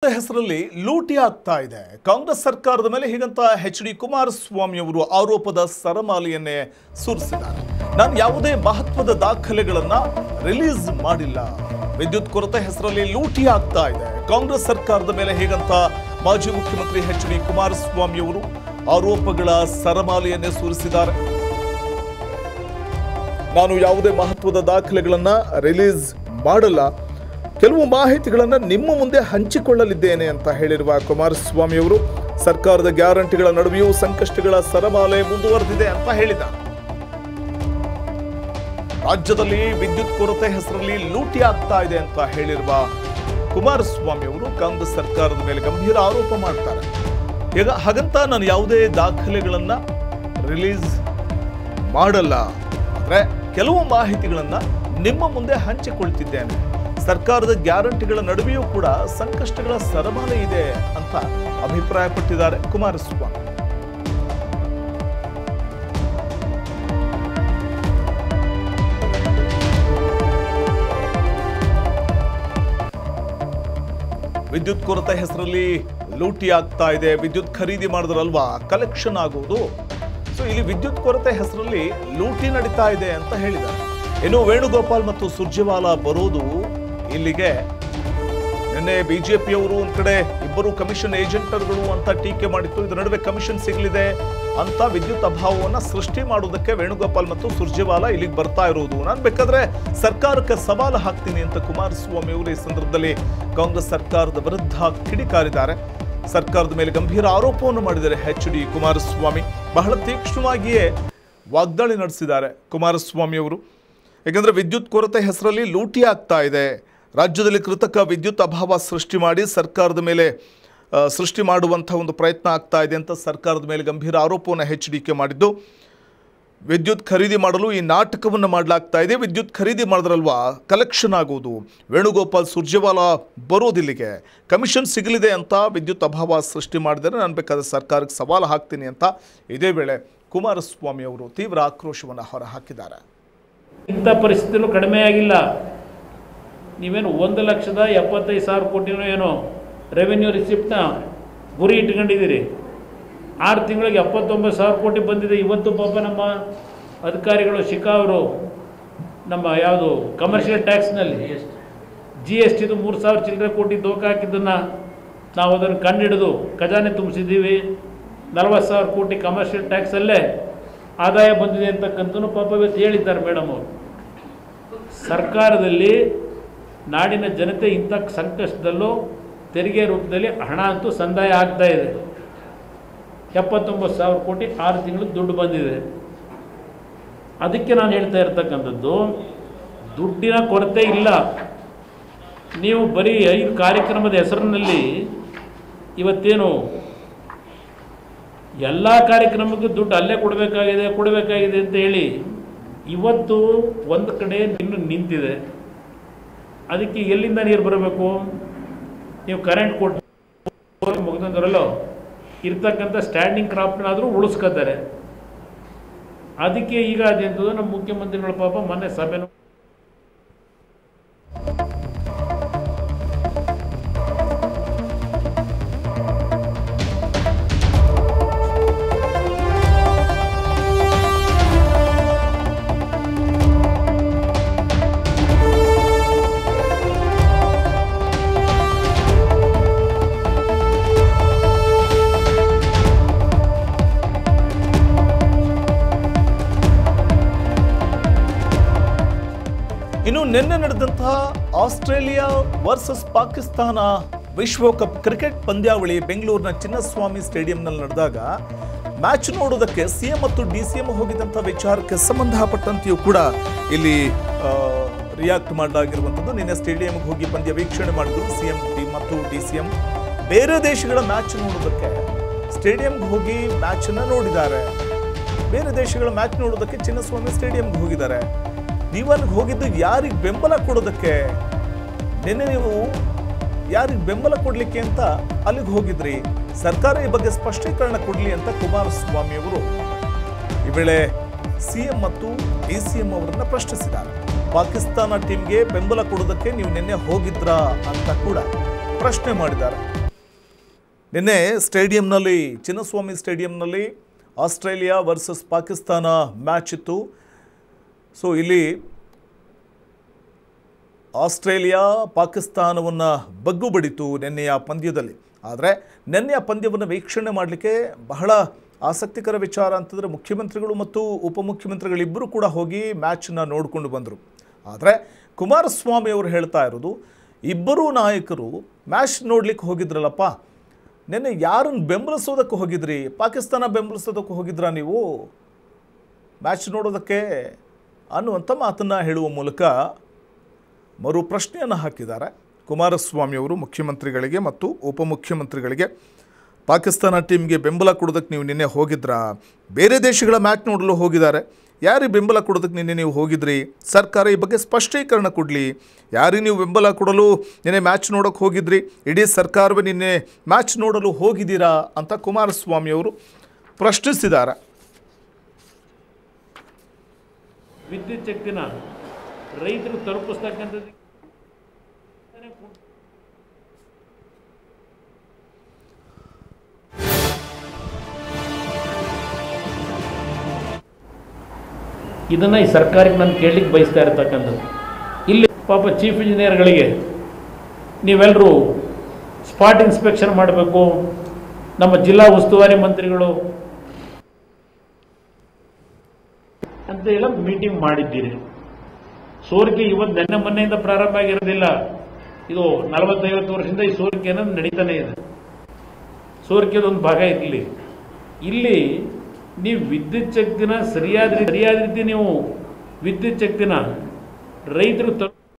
ಹೆಸರಲ್ಲಿ ಲೂಟಿ ಆಗ್ತಾ ಇದೆ ಕಾಂಗ್ರೆಸ್ ಸರ್ಕಾರದ ಮೇಲೆ ಹೀಗಂತ ಎಚ್ ಡಿ ಕುಮಾರಸ್ವಾಮಿ ಅವರು ಆರೋಪದ ಸರಮಾಲೆಯನ್ನೇ ಸುರಿಸಿದ್ದಾರೆ ನಾನು ಯಾವುದೇ ಮಹತ್ವದ ದಾಖಲೆಗಳನ್ನ ರಿಲೀಸ್ ಮಾಡಿಲ್ಲ ವಿದ್ಯುತ್ ಕೊರತೆ ಹೆಸರಲ್ಲಿ ಲೂಟಿ ಆಗ್ತಾ ಇದೆ ಕಾಂಗ್ರೆಸ್ ಸರ್ಕಾರದ ಮೇಲೆ ಹೀಗಂತ ಮಾಜಿ ಮುಖ್ಯಮಂತ್ರಿ ಎಚ್ ಡಿ ಕುಮಾರಸ್ವಾಮಿ ಅವರು ಆರೋಪಗಳ ಸರಮಾಲೆಯನ್ನೇ ಸುರಿಸಿದ್ದಾರೆ ನಾನು ಯಾವುದೇ ಮಹತ್ವದ ದಾಖಲೆಗಳನ್ನ ರಿಲೀಸ್ ಮಾಡಲ್ಲ ಕೆಲವು ಮಾಹಿತಿಗಳನ್ನ ನಿಮ್ಮ ಮುಂದೆ ಹಂಚಿಕೊಳ್ಳಲಿದ್ದೇನೆ ಅಂತ ಹೇಳಿರುವ ಕುಮಾರಸ್ವಾಮಿ ಅವರು ಸರ್ಕಾರದ ಗ್ಯಾರಂಟಿಗಳ ನಡುವೆಯೂ ಸಂಕಷ್ಟಗಳ ಸರಮಾಲೆ ಮುಂದುವರೆದಿದೆ ಅಂತ ಹೇಳಿದ್ದಾರೆ ರಾಜ್ಯದಲ್ಲಿ ವಿದ್ಯುತ್ ಕೊರತೆ ಹೆಸರಲ್ಲಿ ಲೂಟಿ ಆಗ್ತಾ ಇದೆ ಅಂತ ಹೇಳಿರುವ ಕುಮಾರಸ್ವಾಮಿ ಅವರು ಕಾಂಗ್ರೆಸ್ ಸರ್ಕಾರದ ಮೇಲೆ ಗಂಭೀರ ಆರೋಪ ಮಾಡ್ತಾರೆ ಈಗ ಹಾಗಂತ ನಾನು ಯಾವುದೇ ದಾಖಲೆಗಳನ್ನ ರಿಲೀಸ್ ಮಾಡಲ್ಲ ಆದ್ರೆ ಕೆಲವು ಮಾಹಿತಿಗಳನ್ನ ನಿಮ್ಮ ಮುಂದೆ ಹಂಚಿಕೊಳ್ತಿದ್ದೇನೆ ಸರ್ಕಾರದ ಗ್ಯಾರಂಟಿಗಳ ನಡುವೆಯೂ ಕೂಡ ಸಂಕಷ್ಟಗಳ ಸರಮಾಲೆ ಇದೆ ಅಂತ ಅಭಿಪ್ರಾಯಪಟ್ಟಿದ್ದಾರೆ ಕುಮಾರಸ್ವಾಮಿ ವಿದ್ಯುತ್ ಕೊರತೆ ಹೆಸರಲ್ಲಿ ಲೂಟಿ ಆಗ್ತಾ ಇದೆ ವಿದ್ಯುತ್ ಖರೀದಿ ಮಾಡಿದ್ರಲ್ವಾ ಕಲೆಕ್ಷನ್ ಆಗುವುದು ಸೊ ಇಲ್ಲಿ ವಿದ್ಯುತ್ ಕೊರತೆ ಹೆಸರಲ್ಲಿ ಲೂಟಿ ನಡೀತಾ ಇದೆ ಅಂತ ಹೇಳಿದ್ದಾರೆ ಇನ್ನು ವೇಣುಗೋಪಾಲ್ ಮತ್ತು ಸುರ್ಜೇವಾಲಾ ಬರೋದು ಇಲ್ಲಿಗೆ ನಿನ್ನೆ ಬಿಜೆಪಿಯವರು ಒಂದ್ ಕಡೆ ಇಬ್ಬರು ಕಮಿಷನ್ ಏಜೆಂಟರ್ಗಳು ಅಂತ ಟೀಕೆ ಮಾಡಿತ್ತು ಇದರ ನಡುವೆ ಕಮಿಷನ್ ಸಿಗಲಿದೆ ಅಂತ ವಿದ್ಯುತ್ ಅಭಾವವನ್ನ ಸೃಷ್ಟಿ ಮಾಡುವುದಕ್ಕೆ ವೇಣುಗೋಪಾಲ್ ಮತ್ತು ಸುರ್ಜೇವಾಲಾ ಇಲ್ಲಿಗೆ ಬರ್ತಾ ಇರೋದು ನಾನು ಬೇಕಾದ್ರೆ ಸರ್ಕಾರಕ್ಕೆ ಸವಾಲು ಹಾಕ್ತೀನಿ ಅಂತ ಕುಮಾರಸ್ವಾಮಿ ಅವರು ಈ ಸಂದರ್ಭದಲ್ಲಿ ಕಾಂಗ್ರೆಸ್ ಸರ್ಕಾರದ ವಿರುದ್ಧ ಕಿಡಿಕಾರಿದ್ದಾರೆ ಸರ್ಕಾರದ ಮೇಲೆ ಗಂಭೀರ ಆರೋಪವನ್ನು ಮಾಡಿದ್ದಾರೆ ಎಚ್ ಡಿ ಕುಮಾರಸ್ವಾಮಿ ಬಹಳ ತೀಕ್ಷ್ಣವಾಗಿಯೇ ವಾಗ್ದಾಳಿ ನಡೆಸಿದ್ದಾರೆ ಕುಮಾರಸ್ವಾಮಿ ಅವರು ಯಾಕಂದ್ರೆ ವಿದ್ಯುತ್ ಕೊರತೆ ಹೆಸರಲ್ಲಿ ಲೂಟಿ ಆಗ್ತಾ ಇದೆ ರಾಜ್ಯದಲ್ಲಿ ಕೃತಕ ವಿದ್ಯುತ್ ಅಭಾವ ಸೃಷ್ಟಿ ಮಾಡಿ ಸರ್ಕಾರದ ಮೇಲೆ ಆ, ಸೃಷ್ಟಿ ಮಾಡುವಂಥ ಒಂದು ಪ್ರಯತ್ನ ಆಗ್ತಾ ಇದೆ ಅಂತ ಸರ್ಕಾರದ ಮೇಲೆ ಗಂಭೀರ ಆರೋಪವನ್ನು ಎಚ್ ಡಿ ಕೆ ಮಾಡಿದ್ದು ವಿದ್ಯುತ್ ಖರೀದಿ ಮಾಡಲು ಈ ನಾಟಕವನ್ನು ಮಾಡಲಾಗ್ತಾ ಇದೆ ವಿದ್ಯುತ್ ಖರೀದಿ ಮಾಡಿದ್ರಲ್ವಾ ಕಲೆಕ್ಷನ್ ಆಗುವುದು ವೇಣುಗೋಪಾಲ್ ಸುರ್ಜೇವಾಲಾ ಬರೋದಿಲ್ಲಿಗೆ ಕಮಿಷನ್ ಸಿಗಲಿದೆ ಅಂತ ವಿದ್ಯುತ್ ಅಭಾವ ಸೃಷ್ಟಿ ಮಾಡಿದರೆ ನಾನು ಬೇಕಾದ್ರೆ ಸರ್ಕಾರಕ್ಕೆ ಸವಾಲು ಹಾಕ್ತೀನಿ ಅಂತ ಇದೇ ವೇಳೆ ಕುಮಾರಸ್ವಾಮಿ ಅವರು ತೀವ್ರ ಆಕ್ರೋಶವನ್ನು ಹೊರಹಾಕಿದ್ದಾರೆ ಇಂಥ ಪರಿಸ್ಥಿತಿನೂ ಕಡಿಮೆ ಆಗಿಲ್ಲ ನೀವೇನು ಒಂದು ಲಕ್ಷದ ಎಪ್ಪತ್ತೈದು ಸಾವಿರ ಕೋಟಿನೋ ಏನೋ ರೆವೆನ್ಯೂ ರಿಸಿಪ್ಟ್ನ ಗುರಿ ಇಟ್ಕೊಂಡಿದ್ದೀರಿ ಆರು ತಿಂಗಳಿಗೆ ಎಪ್ಪತ್ತೊಂಬತ್ತು ಸಾವಿರ ಕೋಟಿ ಬಂದಿದೆ ಇವತ್ತು ಪಾಪ ನಮ್ಮ ಅಧಿಕಾರಿಗಳು ಶಿಖಾ ಅವರು ನಮ್ಮ ಯಾವುದು ಕಮರ್ಷಿಯಲ್ ಟ್ಯಾಕ್ಸ್ನಲ್ಲಿ ಜಿ ಎಸ್ ಟಿದು ಮೂರು ಸಾವಿರ ಚಿಲ್ಲರೆ ಕೋಟಿ ದೋಖ ಹಾಕಿದ್ದನ್ನು ನಾವು ಅದನ್ನು ಕಂಡುಹಿಡಿದು ಖಜಾನೆ ತುಂಬಿಸಿದ್ದೀವಿ ನಲವತ್ತು ಸಾವಿರ ಕೋಟಿ ಕಮರ್ಷಿಯಲ್ ಟ್ಯಾಕ್ಸಲ್ಲೇ ಆದಾಯ ಬಂದಿದೆ ಅಂತಕ್ಕಂಥದ್ದು ಪಾಪ ಇವತ್ತು ಹೇಳಿದ್ದಾರೆ ಮೇಡಮ್ ಅವರು ಸರ್ಕಾರದಲ್ಲಿ ನಾಡಿನ ಜನತೆ ಇಂಥ ಸಂಕಷ್ಟದಲ್ಲೂ ತೆರಿಗೆ ರೂಪದಲ್ಲಿ ಹಣ ಅಂತೂ ಸಂದಾಯ ಆಗ್ತಾ ಇದೆ ಎಪ್ಪತ್ತೊಂಬತ್ತು ಸಾವಿರ ಕೋಟಿ ಆರು ತಿಂಗಳು ದುಡ್ಡು ಬಂದಿದೆ ಅದಕ್ಕೆ ನಾನು ಹೇಳ್ತಾ ಇರ್ತಕ್ಕಂಥದ್ದು ದುಡ್ಡಿನ ಕೊರತೆ ಇಲ್ಲ ನೀವು ಬರೀ ಐದು ಕಾರ್ಯಕ್ರಮದ ಹೆಸರಿನಲ್ಲಿ ಇವತ್ತೇನು ಎಲ್ಲ ಕಾರ್ಯಕ್ರಮಕ್ಕೂ ದುಡ್ಡು ಅಲ್ಲೇ ಕೊಡಬೇಕಾಗಿದೆ ಕೊಡಬೇಕಾಗಿದೆ ಅಂತ ಹೇಳಿ ಇವತ್ತು ಒಂದು ಕಡೆ ಇನ್ನು ನಿಂತಿದೆ ಅದಕ್ಕೆ ಎಲ್ಲಿಂದ ನೀರು ಬರಬೇಕು ನೀವು ಕರೆಂಟ್ ಕೊಟ್ಟು ಮುಗಿದಂದ್ರಲ್ಲೋ ಇರ್ತಕ್ಕಂಥ ಸ್ಟ್ಯಾಂಡಿಂಗ್ ಕ್ರಾಪ್ನಾದರೂ ಉಳಿಸ್ಕೊತಾರೆ ಅದಕ್ಕೆ ಈಗ ಅದೆಂಥದ್ದು ನಮ್ಮ ಮುಖ್ಯಮಂತ್ರಿಗಳ ಪಾಪ ಮೊನ್ನೆ ಸಭೆನೂ ಇನ್ನು ನಿನ್ನೆ ನಡೆದಂತಹ ಆಸ್ಟ್ರೇಲಿಯಾ ವರ್ಸಸ್ ಪಾಕಿಸ್ತಾನ ವಿಶ್ವಕಪ್ ಕ್ರಿಕೆಟ್ ಪಂದ್ಯಾವಳಿ ಬೆಂಗಳೂರಿನ ಚಿನ್ನಸ್ವಾಮಿ ಸ್ಟೇಡಿಯಂನಲ್ಲಿ ನಡೆದಾಗ ಮ್ಯಾಚ್ ನೋಡೋದಕ್ಕೆ ಸಿಎಂ ಮತ್ತು ಡಿ ಸಿ ಎಂ ಹೋಗಿದ್ದಂಥ ವಿಚಾರಕ್ಕೆ ಸಂಬಂಧಪಟ್ಟಂತೆಯೂ ಕೂಡ ಇಲ್ಲಿ ರಿಯಾಕ್ಟ್ ಮಾಡಲಾಗಿರುವಂಥದ್ದು ನಿನ್ನೆ ಸ್ಟೇಡಿಯಂಗೆ ಹೋಗಿ ಪಂದ್ಯ ವೀಕ್ಷಣೆ ಮಾಡಿದ್ರು ಸಿಎಂ ಡಿ ಮತ್ತು ಡಿ ಸಿ ಎಂ ಬೇರೆ ದೇಶಗಳ ಮ್ಯಾಚ್ ನೋಡೋದಕ್ಕೆ ಸ್ಟೇಡಿಯಂಗೆ ಹೋಗಿ ಮ್ಯಾಚನ್ನು ನೋಡಿದ್ದಾರೆ ಬೇರೆ ದೇಶಗಳ ಮ್ಯಾಚ್ ನೋಡೋದಕ್ಕೆ ಚಿನ್ನಸ್ವಾಮಿ ಸ್ಟೇಡಿಯಂಗೆ ಹೋಗಿದ್ದಾರೆ ನೀವು ಅಲ್ಲಿಗೆ ಹೋಗಿದ್ದು ಯಾರಿಗೆ ಬೆಂಬಲ ಕೊಡೋದಕ್ಕೆ ನಿನ್ನೆ ನೀವು ಯಾರಿಗೆ ಬೆಂಬಲ ಕೊಡಲಿಕ್ಕೆ ಅಂತ ಅಲ್ಲಿಗೆ ಹೋಗಿದ್ರಿ ಸರ್ಕಾರ ಈ ಬಗ್ಗೆ ಸ್ಪಷ್ಟೀಕರಣ ಕೊಡಲಿ ಅಂತ ಕುಮಾರಸ್ವಾಮಿ ಅವರು ಈ ವೇಳೆ ಸಿಎಂ ಮತ್ತು ಡಿ ಸಿ ಎಂ ಅವರನ್ನ ಪ್ರಶ್ನಿಸಿದ್ದಾರೆ ಪಾಕಿಸ್ತಾನ ಟೀಮ್ಗೆ ಬೆಂಬಲ ಕೊಡೋದಕ್ಕೆ ನೀವು ನಿನ್ನೆ ಹೋಗಿದ್ರಾ ಅಂತ ಕೂಡ ಪ್ರಶ್ನೆ ಮಾಡಿದ್ದಾರೆ ನಿನ್ನೆ ಸ್ಟೇಡಿಯಂನಲ್ಲಿ ಚಿನ್ನಸ್ವಾಮಿ ಸ್ಟೇಡಿಯಂನಲ್ಲಿ ಆಸ್ಟ್ರೇಲಿಯಾ ವರ್ಸಸ್ ಪಾಕಿಸ್ತಾನ ಮ್ಯಾಚ್ ಇತ್ತು ಸೊ ಇಲ್ಲಿ ಆಸ್ಟ್ರೇಲಿಯಾ ಪಾಕಿಸ್ತಾನವನ್ನು ಬಗ್ಗು ಬಡಿತು ನಿನ್ನೆಯ ಪಂದ್ಯದಲ್ಲಿ ಆದರೆ ನಿನ್ನೆಯ ಪಂದ್ಯವನ್ನು ವೀಕ್ಷಣೆ ಮಾಡಲಿಕ್ಕೆ ಬಹಳ ಆಸಕ್ತಿಕರ ವಿಚಾರ ಅಂತಂದರೆ ಮುಖ್ಯಮಂತ್ರಿಗಳು ಮತ್ತು ಉಪಮುಖ್ಯಮಂತ್ರಿಗಳಿಬ್ಬರು ಕೂಡ ಹೋಗಿ ಮ್ಯಾಚನ್ನ ನೋಡಿಕೊಂಡು ಬಂದರು ಆದರೆ ಕುಮಾರಸ್ವಾಮಿ ಅವರು ಹೇಳ್ತಾ ಇರೋದು ಇಬ್ಬರೂ ನಾಯಕರು ಮ್ಯಾಚ್ ನೋಡ್ಲಿಕ್ಕೆ ಹೋಗಿದ್ರಲ್ಲಪ್ಪ ನಿನ್ನೆ ಯಾರನ್ನು ಬೆಂಬಲಿಸೋದಕ್ಕೆ ಹೋಗಿದ್ರಿ ಪಾಕಿಸ್ತಾನ ಬೆಂಬಲಿಸೋದಕ್ಕೆ ಹೋಗಿದ್ರಾ ನೀವು ಮ್ಯಾಚ್ ನೋಡೋದಕ್ಕೆ ಅನ್ನುವಂಥ ಮಾತನ್ನು ಹೇಳುವ ಮೂಲಕ ಮರು ಪ್ರಶ್ನೆಯನ್ನು ಹಾಕಿದ್ದಾರೆ ಕುಮಾರಸ್ವಾಮಿಯವರು ಮುಖ್ಯಮಂತ್ರಿಗಳಿಗೆ ಮತ್ತು ಉಪಮುಖ್ಯಮಂತ್ರಿಗಳಿಗೆ ಪಾಕಿಸ್ತಾನ ಟೀಮ್ಗೆ ಬೆಂಬಲ ಕೊಡೋದಕ್ಕೆ ನೀವು ನಿನ್ನೆ ಹೋಗಿದ್ರಾ ಬೇರೆ ದೇಶಗಳ ಮ್ಯಾಚ್ ನೋಡಲು ಹೋಗಿದ್ದಾರೆ ಯಾರಿಗೆ ಬೆಂಬಲ ಕೊಡೋದಕ್ಕೆ ನಿನ್ನೆ ನೀವು ಹೋಗಿದ್ರಿ ಸರ್ಕಾರ ಈ ಬಗ್ಗೆ ಸ್ಪಷ್ಟೀಕರಣ ಕೊಡಲಿ ಯಾರಿಗೆ ನೀವು ಬೆಂಬಲ ಕೊಡಲು ನಿನ್ನೆ ಮ್ಯಾಚ್ ನೋಡೋಕೆ ಹೋಗಿದ್ರಿ ಇಡೀ ಸರ್ಕಾರವೇ ನಿನ್ನೆ ಮ್ಯಾಚ್ ನೋಡಲು ಹೋಗಿದ್ದೀರಾ ಅಂತ ಕುಮಾರಸ್ವಾಮಿಯವರು ಪ್ರಶ್ನಿಸಿದ್ದಾರೆ ವಿದ್ಯುತ್ ಶಕ್ತಿನ ರೈತರು ತಲುಪಿಸ್ತಕ್ಕಂಥದ್ದು ಇದನ್ನ ಈ ಸರ್ಕಾರಕ್ಕೆ ನಾನು ಕೇಳಲಿಕ್ಕೆ ಬಯಸ್ತಾ ಇರತಕ್ಕಂಥದ್ದು ಇಲ್ಲಿ ಪಾಪ ಚೀಫ್ ಇಂಜಿನಿಯರ್ಗಳಿಗೆ ನೀವೆಲ್ಲರೂ ಸ್ಪಾಟ್ ಇನ್ಸ್ಪೆಕ್ಷನ್ ಮಾಡಬೇಕು ನಮ್ಮ ಜಿಲ್ಲಾ ಉಸ್ತುವಾರಿ ಮಂತ್ರಿಗಳು ಅಂತ ಎಲ್ಲ ಮೀಟಿಂಗ್ ಮಾಡಿದ್ದೀರಿ ಸೋರಿಕೆ ಇವತ್ತು ನೆನ್ನೆ ಮೊನ್ನೆಯಿಂದ ಪ್ರಾರಂಭ ಆಗಿರೋದಿಲ್ಲ ಇದು ನಲವತ್ತೈವತ್ತು ವರ್ಷದಿಂದ ಈ ಸೋರಿಕೆ ಅನ್ನೋದು ನಡೀತಾನೆ ಇದೆ ಸೋರಿಕೆದೊಂದು ಭಾಗ ಇರಲಿ ಇಲ್ಲಿ ನೀವು ವಿದ್ಯುತ್ ಶಕ್ತಿನ ಸರಿಯಾದ ರೀ- ಸರಿಯಾದ ರೀತಿ ನೀವು ವಿದ್ಯುತ್ ಶಕ್ತಿನ ರೈತರು ತಲುಪ